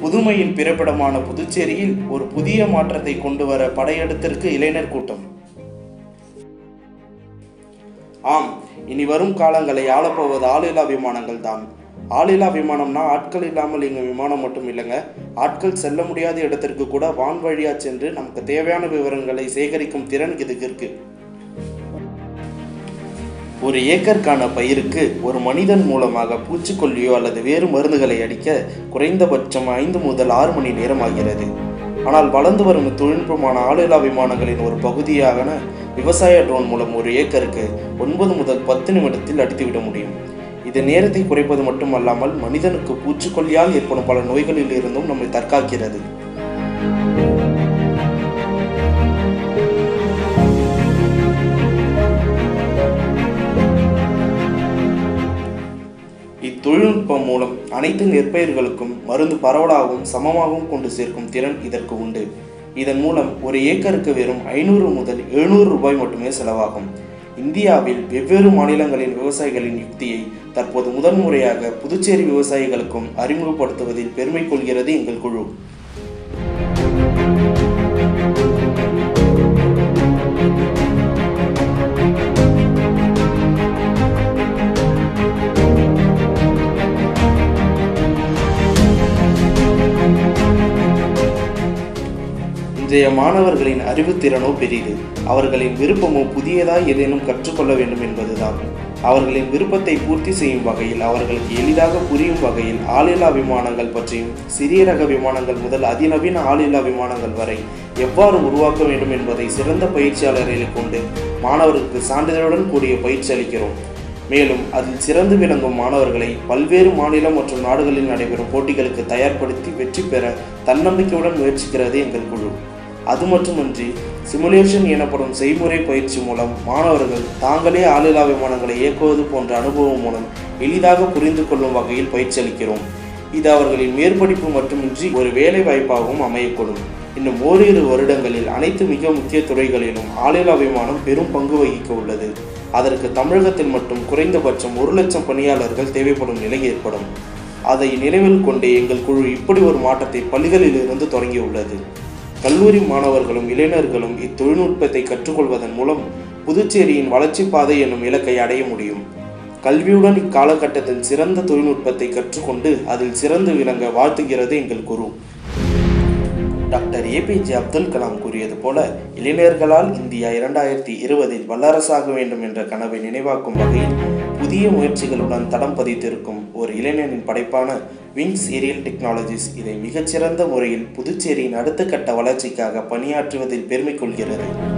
புதுமையின் பிறப்பிடமான புதுச்சேரியில் ஒரு புதிய மாற்றத்தை கொண்டு வர படையெடுத்திருக்கு இளைஞர் கூட்டம் ஆம் இனி வரும் காலங்களை ஆளப்போவது ஆளில்லா விமானங்கள் தான் ஆளில்லா விமானம்னா ஆட்கள் இல்லாமல் இங்கு விமானம் மட்டும் இல்லைங்க ஆட்கள் செல்ல முடியாத இடத்திற்கு கூட வான் வழியா சென்று நமக்கு தேவையான விவரங்களை சேகரிக்கும் திறன் இதுக்கு இருக்கு ஒரு ஏக்கருக்கான பயிருக்கு ஒரு மனிதன் மூலமாக பூச்சிக்கொல்லியோ அல்லது வேறு மருந்துகளை அடிக்க குறைந்தபட்சம் ஐந்து முதல் ஆறு மணி நேரம் ஆகிறது ஆனால் வளர்ந்து வரும் தொழில்நுட்பமான ஆளில்லா விமானங்களின் ஒரு பகுதியான விவசாய ட்ரோன் மூலம் ஒரு ஏக்கருக்கு ஒன்பது முதல் பத்து நிமிடத்தில் அடித்துவிட முடியும் இது நேரத்தை குறைப்பது மட்டுமல்லாமல் மனிதனுக்கு பூச்சிக்கொல்லியால் ஏற்படும் பல நோய்களில் இருந்தும் நம்மை தற்காக்கிறது இத்தொழில்நுட்பம் மூலம் அனைத்து நெற்பயிர்களுக்கும் மருந்து பரவலாகவும் சமமாகவும் கொண்டு சேர்க்கும் திறன் இதற்கு உண்டு இதன் மூலம் ஒரு ஏக்கருக்கு வெறும் ஐநூறு முதல் எழுநூறு ரூபாய் மட்டுமே செலவாகும் இந்தியாவில் வெவ்வேறு மாநிலங்களின் விவசாயிகளின் யுக்தியை தற்போது முதன்முறையாக புதுச்சேரி விவசாயிகளுக்கும் அறிமுகப்படுத்துவதில் பெருமை கொள்கிறது எங்கள் குழு இன்றைய மாணவர்களின் அறிவுத்திறனோ பெரிது அவர்களின் விருப்பமோ புதியதாய் ஏதேனும் கற்றுக்கொள்ள வேண்டும் என்பதுதான் அவர்களின் விருப்பத்தை பூர்த்தி செய்யும் வகையில் அவர்களுக்கு எளிதாக புரியும் வகையில் ஆளில்லா விமானங்கள் பற்றியும் சிறிய ரக விமானங்கள் முதல் அதிநவீன ஆளில்லா விமானங்கள் வரை எவ்வாறு உருவாக்க வேண்டும் என்பதை சிறந்த பயிற்சியாளர்களை கொண்டு மாணவர்களுக்கு சான்றிதழுடன் கூடிய பயிற்சி அளிக்கிறோம் மேலும் அதில் சிறந்து விளங்கும் மாணவர்களை பல்வேறு மாநிலம் மற்றும் நாடுகளில் நடைபெறும் போட்டிகளுக்கு தயார்படுத்தி வெற்றி பெற தன்னம்பிக்கையுடன் முயற்சிக்கிறது எங்கள் குழு அது மட்டுமின்றி சிமுலேஷன் எனப்படும் செய்முறை பயிற்சி மூலம் மாணவர்கள் தாங்களே ஆளில்லா விமானங்களை இயக்குவது போன்ற அனுபவம் மூலம் எளிதாக புரிந்து கொள்ளும் வகையில் பயிற்சி அளிக்கிறோம் இது அவர்களின் மேற்படிப்பு மட்டுமின்றி ஒரு வேலை வாய்ப்பாகவும் அமையக்கூடும் இன்னும் ஓரிரு வருடங்களில் அனைத்து மிக முக்கிய துறைகளிலும் ஆளில்லா விமானம் பெரும் பங்கு வகிக்க உள்ளது அதற்கு தமிழகத்தில் மட்டும் குறைந்தபட்சம் ஒரு லட்சம் பணியாளர்கள் தேவைப்படும் நிலை ஏற்படும் அதை நினைவில் கொண்டே எங்கள் குழு இப்படி ஒரு மாற்றத்தை பள்ளிகளில் இருந்து தொடங்கியுள்ளது கல்லூரி மாணவர்களும் இளைஞர்களும் இத்தொழில்நுட்பத்தை கற்றுக்கொள்வதன் மூலம் புதுச்சேரியின் வளர்ச்சி பாதை என்னும் இலக்கை அடைய முடியும் கல்வியுடன் இக்காலகட்டத்தில் சிறந்த தொழில்நுட்பத்தை கற்றுக்கொண்டு அதில் சிறந்து விளங்க வாழ்த்துகிறது எங்கள் குரு டாக்டர் ஏபிஜே அப்துல் கலாம் கூறியது போல இளைஞர்களால் இந்தியா இரண்டாயிரத்தி இருபதில் வல்லரசாக வேண்டும் என்ற கனவை நினைவாக்கும் வகையில் புதிய முயற்சிகளுடன் தடம் பதித்திருக்கும் ஒரு இளைஞனின் படைப்பான விங்ஸ் ஏரியல் டெக்னாலஜிஸ் இதை மிகச்சிறந்த முறையில் புதுச்சேரியின் அடுத்த கட்ட வளர்ச்சிக்காக பணியாற்றுவதில் பெருமை கொள்கிறது